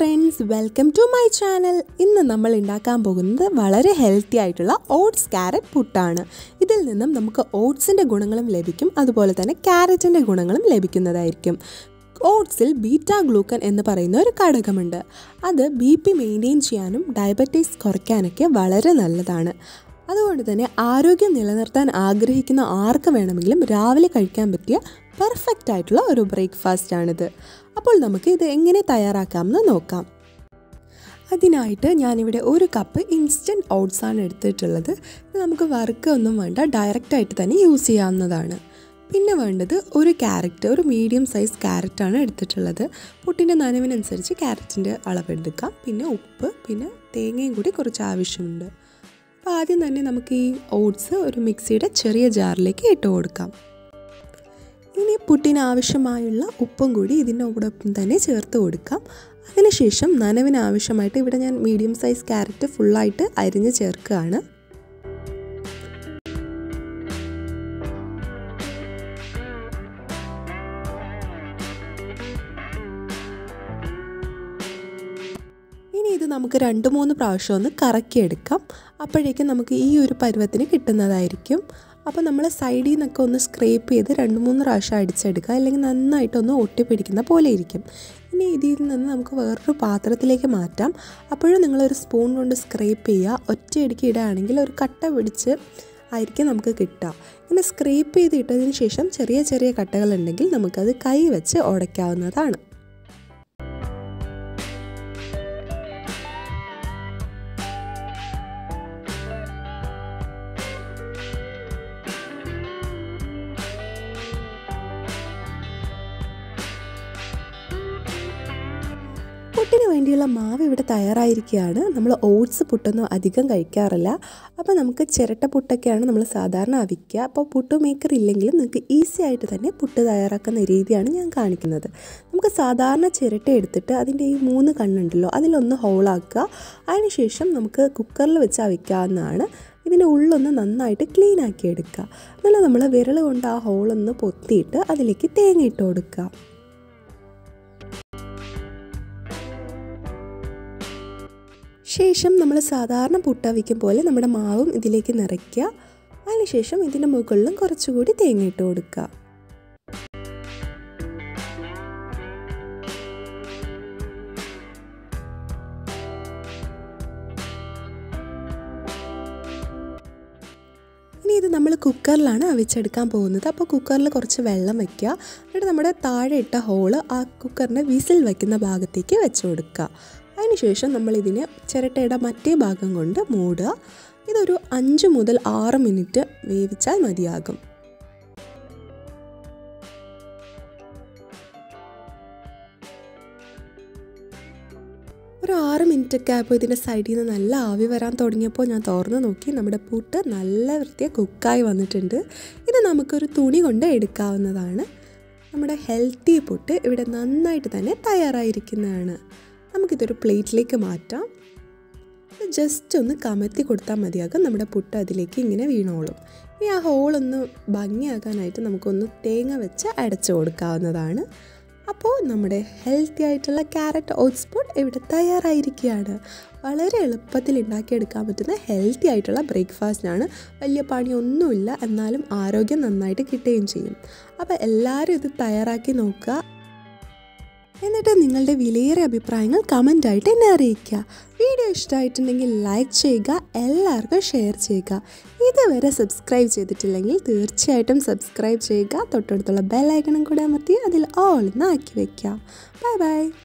friends welcome to my channel ഇന്ന് നമ്മൾ ഉണ്ടാക്കാൻ പോകുന്നത് വളരെ ഹെൽത്തി ആയിട്ടുള്ള ഓട്സ് ക്യാരറ്റ് പുട്ടാണ് ഇതിൽ നിന്നും നമുക്ക് ഓട്സിൻ്റെ ഗുണങ്ങളും ലഭിക്കും അതുപോലെ തന്നെ ക്യാരറ്റിൻ്റെ ഗുണങ്ങളും ലഭിക്കുന്നതായിരിക്കും ഓട്സിൽ ബീറ്റ ഗ്ലൂക്കൻ എന്ന് പറയുന്ന ഒരു ഘടകമുണ്ട് അത് ബി പി മെയിൻറ്റെയിൻ ചെയ്യാനും ഡയബറ്റീസ് കുറയ്ക്കാനൊക്കെ വളരെ നല്ലതാണ് അതുകൊണ്ട് തന്നെ ആരോഗ്യം നിലനിർത്താൻ ആഗ്രഹിക്കുന്ന ആർക്ക് വേണമെങ്കിലും രാവിലെ കഴിക്കാൻ പറ്റിയ പെർഫെക്റ്റ് ആയിട്ടുള്ള ഒരു ബ്രേക്ക്ഫാസ്റ്റ് ആണിത് അപ്പോൾ നമുക്ക് ഇത് എങ്ങനെ തയ്യാറാക്കാമെന്ന് നോക്കാം അതിനായിട്ട് ഞാനിവിടെ ഒരു കപ്പ് ഇൻസ്റ്റൻറ്റ് ഓട്സ് ആണ് എടുത്തിട്ടുള്ളത് ഇത് നമുക്ക് വറുക്കൊന്നും വേണ്ട ഡയറക്റ്റായിട്ട് തന്നെ യൂസ് ചെയ്യാവുന്നതാണ് പിന്നെ വേണ്ടത് ഒരു ക്യാരറ്റ് ഒരു മീഡിയം സൈസ് ക്യാരറ്റാണ് എടുത്തിട്ടുള്ളത് പുട്ടിൻ്റെ നനവിനനുസരിച്ച് ക്യാരറ്റിൻ്റെ അളവെടുക്കാം പിന്നെ ഉപ്പ് പിന്നെ തേങ്ങയും കൂടി കുറച്ച് ആവശ്യമുണ്ട് അപ്പോൾ ആദ്യം തന്നെ നമുക്ക് ഈ ഓട്സ് ഒരു മിക്സിയുടെ ചെറിയ ജാറിലേക്ക് ഇട്ട് കൊടുക്കാം ഇനി പുട്ടിന് ആവശ്യമായുള്ള ഉപ്പും കൂടി ഇതിനോടൊപ്പം തന്നെ ചേർത്ത് കൊടുക്കാം അതിനുശേഷം നനവിന് ആവശ്യമായിട്ട് ഇവിടെ ഞാൻ മീഡിയം സൈസ് ക്യാരറ്റ് ഫുള്ളായിട്ട് അരിഞ്ഞ് ചേർക്കുകയാണ് ഇനി ഇത് നമുക്ക് രണ്ട് മൂന്ന് പ്രാവശ്യം ഒന്ന് കറക്കിയെടുക്കാം അപ്പോഴേക്കും നമുക്ക് ഈ ഒരു പരുവത്തിന് കിട്ടുന്നതായിരിക്കും അപ്പോൾ നമ്മൾ സൈഡിൽ നിന്നൊക്കെ ഒന്ന് സ്ക്രേപ്പ് ചെയ്ത് രണ്ട് മൂന്ന് പ്രാവശ്യം അടിച്ചെടുക്കുക അല്ലെങ്കിൽ നന്നായിട്ടൊന്ന് ഒട്ടിപ്പിടിക്കുന്ന പോലെ ഇരിക്കും ഇനി ഇതിൽ നിന്ന് നമുക്ക് വേറൊരു പാത്രത്തിലേക്ക് മാറ്റാം അപ്പോഴും നിങ്ങളൊരു സ്പൂൺ കൊണ്ട് സ്ക്രേപ്പ് ചെയ്യുക ഒറ്റയടിക്ക് ഇടുകയാണെങ്കിൽ ഒരു കട്ട പിടിച്ച് ആയിരിക്കും നമുക്ക് കിട്ടുക ഇങ്ങനെ സ്ക്രേപ്പ് ചെയ്ത് ഇട്ടതിന് ശേഷം ചെറിയ ചെറിയ കട്ടകളുണ്ടെങ്കിൽ നമുക്കത് കൈ വെച്ച് ഉടയ്ക്കാവുന്നതാണ് പുട്ടിന് വേണ്ടിയുള്ള മാവ് ഇവിടെ തയ്യാറായിരിക്കുകയാണ് നമ്മൾ ഓട്സ് പുട്ടൊന്നും അധികം കഴിക്കാറില്ല അപ്പോൾ നമുക്ക് ചിരട്ട പുട്ടൊക്കെയാണ് നമ്മൾ സാധാരണ അവിക്കുക അപ്പോൾ പുട്ട് മേക്കർ ഇല്ലെങ്കിലും നിങ്ങൾക്ക് ഈസി ആയിട്ട് തന്നെ പുട്ട് തയ്യാറാക്കുന്ന രീതിയാണ് ഞാൻ കാണിക്കുന്നത് നമുക്ക് സാധാരണ ചിരട്ട എടുത്തിട്ട് അതിൻ്റെ ഈ മൂന്ന് കണ്ണുണ്ടല്ലോ അതിലൊന്ന് ഹോളാക്കുക അതിനുശേഷം നമുക്ക് കുക്കറിൽ വെച്ച് അവിക്കാവുന്നതാണ് ഇതിൻ്റെ ഉള്ളൊന്ന് നന്നായിട്ട് ക്ലീൻ ആക്കി എടുക്കുക എന്നാൽ നമ്മൾ വിരൽ കൊണ്ട് ആ ഹോളൊന്ന് പൊത്തിയിട്ട് അതിലേക്ക് തേങ്ങ ഇട്ട് കൊടുക്കുക ശേഷം നമ്മൾ സാധാരണ പുട്ടവിക്കും പോലെ നമ്മുടെ മാവും ഇതിലേക്ക് നിറയ്ക്കുക അതിനുശേഷം ഇതിൻ്റെ മുകളിലും കുറച്ചുകൂടി തേങ്ങ ഇട്ട് കൊടുക്കുക ഇനി ഇത് നമ്മൾ കുക്കറിലാണ് അവിച്ചെടുക്കാൻ പോകുന്നത് അപ്പോൾ കുക്കറിൽ കുറച്ച് വെള്ളം വയ്ക്കുക എന്നിട്ട് നമ്മുടെ താഴെ ഇട്ട ഹോള് ആ കുക്കറിൻ്റെ വിസിൽ വയ്ക്കുന്ന ഭാഗത്തേക്ക് വെച്ച് കൊടുക്കുക അതിനുശേഷം നമ്മളിതിനെ ചിരട്ടയുടെ മറ്റേ ഭാഗം കൊണ്ട് മൂടുക ഇതൊരു അഞ്ച് മുതൽ ആറ് മിനിറ്റ് വേവിച്ചാൽ മതിയാകും ഒരു ആറ് മിനിറ്റൊക്കെ ആയപ്പോൾ ഇതിൻ്റെ സൈഡിൽ നിന്ന് നല്ല ആവി വരാൻ തുടങ്ങിയപ്പോൾ ഞാൻ തുറന്ന് നോക്കി നമ്മുടെ പുട്ട് നല്ല വൃത്തിയെ കുക്കായി വന്നിട്ടുണ്ട് ഇത് നമുക്കൊരു തുണി കൊണ്ട് എടുക്കാവുന്നതാണ് നമ്മുടെ ഹെൽത്തി പുട്ട് ഇവിടെ നന്നായിട്ട് തന്നെ തയ്യാറായിരിക്കുന്നതാണ് നമുക്കിതൊരു പ്ലേറ്റിലേക്ക് മാറ്റാം ജസ്റ്റ് ഒന്ന് കമത്തി കൊടുത്താൽ മതിയാകും നമ്മുടെ പുട്ട് അതിലേക്ക് ഇങ്ങനെ വീണോളും ഇനി ആ ഹോളൊന്ന് ഭംഗിയാക്കാനായിട്ട് നമുക്കൊന്ന് തേങ്ങ വെച്ച് അടച്ചു കൊടുക്കാവുന്നതാണ് അപ്പോൾ നമ്മുടെ ഹെൽത്തി ആയിട്ടുള്ള ക്യാരറ്റ് ഓട്സ് പുട്ട് ഇവിടെ തയ്യാറായിരിക്കുകയാണ് വളരെ എളുപ്പത്തിൽ ഉണ്ടാക്കിയെടുക്കാൻ പറ്റുന്ന ഹെൽത്തി ആയിട്ടുള്ള ബ്രേക്ക്ഫാസ്റ്റാണ് വലിയ പണിയൊന്നുമില്ല എന്നാലും ആരോഗ്യം നന്നായിട്ട് കിട്ടുകയും ചെയ്യും അപ്പോൾ എല്ലാവരും ഇത് തയ്യാറാക്കി നോക്കുക എന്നിട്ട് നിങ്ങളുടെ വിലയേറിയ അഭിപ്രായങ്ങൾ കമൻ്റായിട്ട് എന്നെ അറിയിക്കുക വീഡിയോ ഇഷ്ടമായിട്ടുണ്ടെങ്കിൽ ലൈക്ക് ചെയ്യുക എല്ലാവർക്കും ഷെയർ ചെയ്യുക ഇതുവരെ സബ്സ്ക്രൈബ് ചെയ്തിട്ടില്ലെങ്കിൽ തീർച്ചയായിട്ടും സബ്സ്ക്രൈബ് ചെയ്യുക തൊട്ടടുത്തുള്ള ബെല്ലൈക്കണും കൂടെ അമർത്തി അതിൽ ഓൾ എന്ന് ആക്കി വയ്ക്കുക ബൈ ബൈ